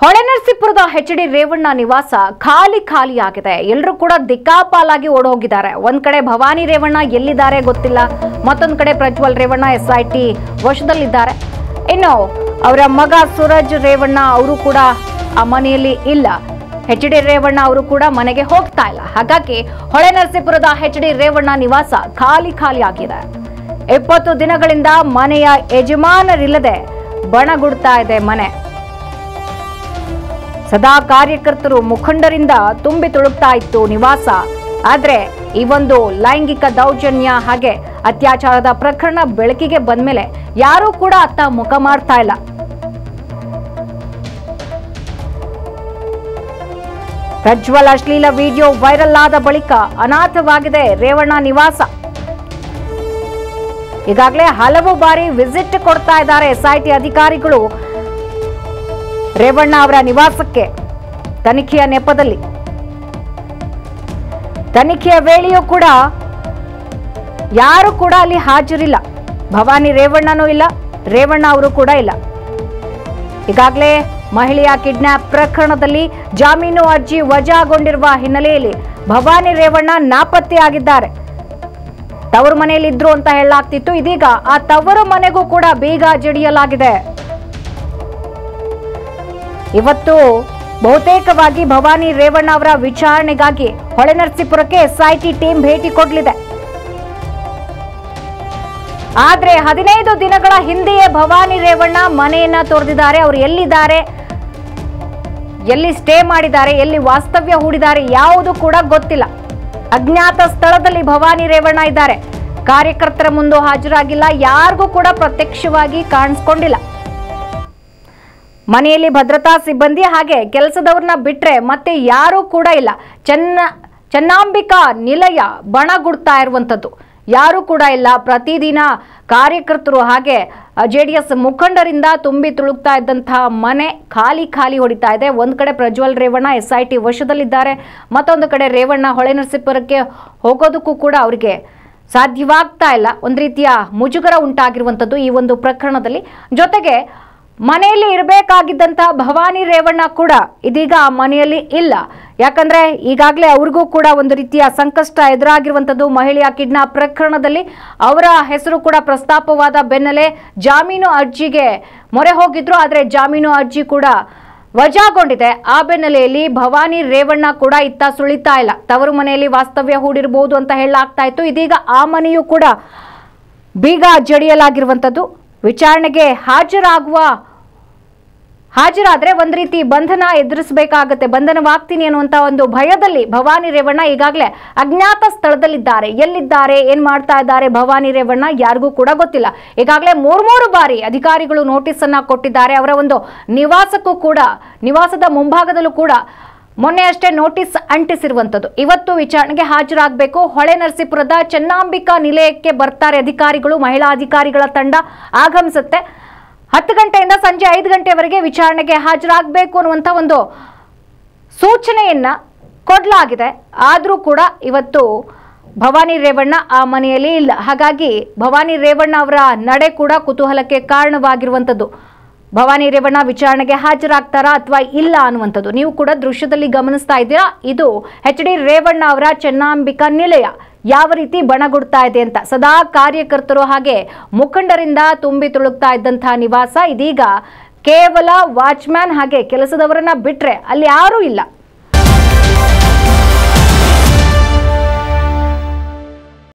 ಹೊಳೆನರಸೀಪುರದ H D Revanna ನಿವಾಸ ಖಾಲಿ ಖಾಲಿಯಾಗಿದೆ ಎಲ್ಲರೂ ಕೂಡ ದಿಕ್ಕಾಪಾಲಾಗಿ ಓಡೋಗಿದ್ದಾರೆ ಒಂದ್ ಕಡೆ ಭವಾನಿ ರೇವಣ್ಣ ಎಲ್ಲಿದ್ದಾರೆ ಗೊತ್ತಿಲ್ಲ ಮತ್ತೊಂದ್ ಕಡೆ ಪ್ರಜ್ವಲ್ ರೇವಣ್ಣ ಎಸ್ಐಟಿ ವಶದಲ್ಲಿದ್ದಾರೆ ಇನ್ನು ಅವರ ಮಗ ಸೂರಜ್ ರೇವಣ್ಣ ಅವರು ಕೂಡ ಆ ಮನೆಯಲ್ಲಿ ಇಲ್ಲ ಎಚ್ ಡಿ ರೇವಣ್ಣ ಅವರು ಕೂಡ ಮನೆಗೆ ಹೋಗ್ತಾ ಇಲ್ಲ ಹಾಗಾಗಿ ಹೊಳೆನರಸೀಪುರದ ಎಚ್ ಡಿ ರೇವಣ್ಣ ನಿವಾಸ ಖಾಲಿ ಖಾಲಿ ಆಗಿದೆ ಇಪ್ಪತ್ತು ದಿನಗಳಿಂದ ಮನೆಯ ಯಜಮಾನರಿಲ್ಲದೆ ಬಣಗುಡ್ತಾ ಇದೆ ಮನೆ ಸದಾ ಕಾರ್ಯಕರ್ತರು ಮುಖಂಡರಿಂದ ತುಂಬಿ ತುಳುಕ್ತಾ ಇತ್ತು ನಿವಾಸ ಆದ್ರೆ ಈ ಒಂದು ಲೈಂಗಿಕ ದೌರ್ಜನ್ಯ ಹಾಗೆ ಅತ್ಯಾಚಾರದ ಪ್ರಕರಣ ಬೆಳಕಿಗೆ ಬಂದ್ಮೇಲೆ ಯಾರೂ ಕೂಡ ಅತ್ತ ಮುಖ ಮಾಡ್ತಾ ಇಲ್ಲ ಪ್ರಜ್ವಲ್ ಅಶ್ಲೀಲ ವಿಡಿಯೋ ವೈರಲ್ ಆದ ಬಳಿಕ ಅನಾಥವಾಗಿದೆ ರೇವಣ್ಣ ನಿವಾಸ ಈಗಾಗಲೇ ಹಲವು ಬಾರಿ ವಿಸಿಟ್ ಕೊಡ್ತಾ ಇದ್ದಾರೆ ಎಸ್ಐಟಿ ಅಧಿಕಾರಿಗಳು ರೇವಣ್ಣ ಅವರ ನಿವಾಸಕ್ಕೆ ತನಿಖೆಯ ನೆಪದಲ್ಲಿ ತನಿಖೆಯ ವೇಳೆಯೂ ಕೂಡ ಯಾರು ಕೂಡ ಅಲ್ಲಿ ಹಾಜರಿಲ್ಲ ಭವಾನಿ ರೇವಣ್ಣನೂ ಇಲ್ಲ ರೇವಣ್ಣ ಅವರು ಕೂಡ ಇಲ್ಲ ಈಗಾಗಲೇ ಮಹಿಳೆಯ ಕಿಡ್ನಾಪ್ ಪ್ರಕರಣದಲ್ಲಿ ಜಾಮೀನು ಅರ್ಜಿ ವಜಾಗೊಂಡಿರುವ ಹಿನ್ನೆಲೆಯಲ್ಲಿ ಭವಾನಿ ರೇವಣ್ಣ ನಾಪತ್ತೆಯಾಗಿದ್ದಾರೆ ತವರು ಮನೆಯಲ್ಲಿ ಇದ್ರು ಅಂತ ಹೇಳಲಾಗ್ತಿತ್ತು ಇದೀಗ ಆ ತವರು ಮನೆಗೂ ಕೂಡ ಬೀಗ ಜಡಿಯಲಾಗಿದೆ ಇವತ್ತು ಬಹುತೇಕವಾಗಿ ಭವಾನಿ ರೇವಣ್ಣ ಅವರ ವಿಚಾರಣೆಗಾಗಿ ಹೊಳೆನರಸೀಪುರಕ್ಕೆ ಎಸ್ಐಟಿ ಟೀಮ್ ಭೇಟಿ ಕೊಡಲಿದೆ ಆದ್ರೆ ಹದಿನೈದು ದಿನಗಳ ಹಿಂದೆಯೇ ಭವಾನಿ ರೇವಣ್ಣ ಮನೆಯನ್ನ ತೊರೆದಿದ್ದಾರೆ ಅವರು ಎಲ್ಲಿದ್ದಾರೆ ಎಲ್ಲಿ ಸ್ಟೇ ಮಾಡಿದ್ದಾರೆ ಎಲ್ಲಿ ವಾಸ್ತವ್ಯ ಹೂಡಿದ್ದಾರೆ ಯಾವುದು ಕೂಡ ಗೊತ್ತಿಲ್ಲ ಅಜ್ಞಾತ ಸ್ಥಳದಲ್ಲಿ ಭವಾನಿ ರೇವಣ್ಣ ಇದ್ದಾರೆ ಕಾರ್ಯಕರ್ತರ ಮುಂದೆ ಹಾಜರಾಗಿಲ್ಲ ಯಾರಿಗೂ ಕೂಡ ಪ್ರತ್ಯಕ್ಷವಾಗಿ ಕಾಣಿಸ್ಕೊಂಡಿಲ್ಲ ಮನೆಯಲ್ಲಿ ಭದ್ರತಾ ಸಿಬ್ಬಂದಿ ಹಾಗೆ ಕೆಲಸದವ್ರನ್ನ ಬಿಟ್ರೆ ಮತ್ತೆ ಯಾರೂ ಕೂಡ ಇಲ್ಲ ಚೆನ್ನ ಚೆನ್ನಾಂಬಿಕಾ ನಿಲಯ ಬಣಗುಡ್ತಾ ಇರುವಂಥದ್ದು ಯಾರೂ ಕೂಡ ಇಲ್ಲ ಪ್ರತಿದಿನ ಕಾರ್ಯಕರ್ತರು ಹಾಗೆ ಜೆ ಡಿ ಎಸ್ ಮುಖಂಡರಿಂದ ತುಂಬಿ ತುಳುಕ್ತಾ ಇದ್ದಂತಹ ಮನೆ ಖಾಲಿ ಖಾಲಿ ಹೊಡಿತಾ ಇದೆ ಒಂದು ಕಡೆ Prajwal Revanna S I T ವಶದಲ್ಲಿದ್ದಾರೆ ಮತ್ತೊಂದು ಕಡೆ ರೇವಣ್ಣ ಹೊಳೆನರಸೀಪುರಕ್ಕೆ ಹೋಗೋದಕ್ಕೂ ಕೂಡ ಅವರಿಗೆ ಸಾಧ್ಯವಾಗ್ತಾ ಇಲ್ಲ ಒಂದು ರೀತಿಯ ಮುಜುಗರ ಉಂಟಾಗಿರುವಂಥದ್ದು ಈ ಒಂದು ಪ್ರಕರಣದಲ್ಲಿ ಜೊತೆಗೆ ಮನೆಯಲ್ಲಿ ಇರಬೇಕಾಗಿದ್ದಂತಹ ಭವಾನಿ ರೇವಣ್ಣ ಕೂಡ ಇದೀಗ ಆ ಮನೆಯಲ್ಲಿ ಇಲ್ಲ ಯಾಕಂದ್ರೆ ಈಗಾಗಲೇ ಅವ್ರಿಗೂ ಕೂಡ ಒಂದು ರೀತಿಯ ಸಂಕಷ್ಟ ಎದುರಾಗಿರುವಂಥದ್ದು ಮಹಿಳೆಯ ಕಿಡ್ನಾಪ್ ಪ್ರಕರಣದಲ್ಲಿ ಅವರ ಹೆಸರು ಕೂಡ ಪ್ರಸ್ತಾಪವಾದ ಬೆನ್ನಲ್ಲೇ ಜಾಮೀನು ಅರ್ಜಿಗೆ ಮೊರೆ ಹೋಗಿದ್ರು ಆದರೆ ಜಾಮೀನು ಅರ್ಜಿ ಕೂಡ ವಜಾಗೊಂಡಿದೆ ಆ ಬೆನ್ನಲೆಯಲ್ಲಿ ಭವಾನಿ ರೇವಣ್ಣ ಕೂಡ ಇತ್ತ ಸುಳಿತಾ ಇಲ್ಲ ತವರು ಮನೆಯಲ್ಲಿ ವಾಸ್ತವ್ಯ ಹೂಡಿರಬಹುದು ಅಂತ ಹೇಳಲಾಗ್ತಾ ಇತ್ತು ಇದೀಗ ಆ ಮನೆಯೂ ಕೂಡ ಬೀಗ ಜಡಿಯಲಾಗಿರುವಂಥದ್ದು ವಿಚಾರಣೆಗೆ ಹಾಜರಾಗುವ ಹಾಜರಾದ್ರೆ ಒಂದ್ ರೀತಿ ಬಂಧನ ಎದುರಿಸಬೇಕಾಗತ್ತೆ ಬಂಧನವಾಗ್ತೀನಿ ಅನ್ನುವಂತ ಒಂದು ಭಯದಲ್ಲಿ ಭವಾನಿ ರೇವಣ್ಣ ಈಗಾಗಲೇ ಅಜ್ಞಾತ ಸ್ಥಳದಲ್ಲಿದ್ದಾರೆ ಎಲ್ಲಿದ್ದಾರೆ ಏನ್ ಮಾಡ್ತಾ ಇದ್ದಾರೆ ಭವಾನಿ ರೇವಣ್ಣ ಯಾರಿಗೂ ಕೂಡ ಗೊತ್ತಿಲ್ಲ ಈಗಾಗಲೇ ಮೂರ್ಮೂರು ಬಾರಿ ಅಧಿಕಾರಿಗಳು ನೋಟಿಸ್ ಅನ್ನ ಕೊಟ್ಟಿದ್ದಾರೆ ಅವರ ಒಂದು ನಿವಾಸಕ್ಕೂ ಕೂಡ ನಿವಾಸದ ಮುಂಭಾಗದಲ್ಲೂ ಕೂಡ ಮೊನ್ನೆ ಅಷ್ಟೇ ನೋಟಿಸ್ ಅಂಟಿಸಿರುವಂಥದ್ದು ಇವತ್ತು ವಿಚಾರಣೆಗೆ ಹಾಜರಾಗಬೇಕು ಹೊಳೆ ನರಸೀಪುರದ ಚೆನ್ನಾಂಬಿಕಾ ನಿಲಯಕ್ಕೆ ಬರ್ತಾರೆ ಅಧಿಕಾರಿಗಳು ಮಹಿಳಾ ಅಧಿಕಾರಿಗಳ ತಂಡ ಆಗಮಿಸುತ್ತೆ ಹತ್ತು ಗಂಟೆಯಿಂದ ಸಂಜೆ ಐದು ಗಂಟೆವರೆಗೆ ವಿಚಾರಣೆಗೆ ಹಾಜರಾಗಬೇಕು ಅನ್ನುವಂಥ ಒಂದು ಸೂಚನೆಯನ್ನ ಕೊಡಲಾಗಿದೆ ಆದರೂ ಕೂಡ ಇವತ್ತು ಭವಾನಿ ರೇವಣ್ಣ ಆ ಮನೆಯಲ್ಲಿ ಇಲ್ಲ ಹಾಗಾಗಿ ಭವಾನಿ ರೇವಣ್ಣ ಅವರ ನಡೆ ಕೂಡ ಕುತೂಹಲಕ್ಕೆ ಕಾರಣವಾಗಿರುವಂಥದ್ದು ಭವಾನಿ ರೇವಣ್ಣ ವಿಚಾರಣೆಗೆ ಹಾಜರಾಗ್ತಾರಾ ಅಥವಾ ಇಲ್ಲ ಅನ್ನುವಂಥದ್ದು ನೀವು ಕೂಡ ದೃಶ್ಯದಲ್ಲಿ ಗಮನಿಸ್ತಾ ಇದ್ದೀರಾ ಇದು ಎಚ್ ಡಿ ರೇವಣ್ಣ ಅವರ ಚೆನ್ನಾಂಬಿಕಾ ನಿಲಯ ಯಾವ ರೀತಿ ಬಣಗುಡ್ತಾ ಇದೆ ಅಂತ ಸದಾ ಕಾರ್ಯಕರ್ತರು ಹಾಗೆ ಮುಖಂಡರಿಂದ ತುಂಬಿ ತುಳುಕ್ತಾ ಇದ್ದಂತಹ ನಿವಾಸ ಇದೀಗ ಕೇವಲ ವಾಚ್ಮ್ಯಾನ್ ಹಾಗೆ ಕೆಲಸದವರನ್ನ ಬಿಟ್ರೆ ಅಲ್ಲಿ ಯಾರೂ ಇಲ್ಲ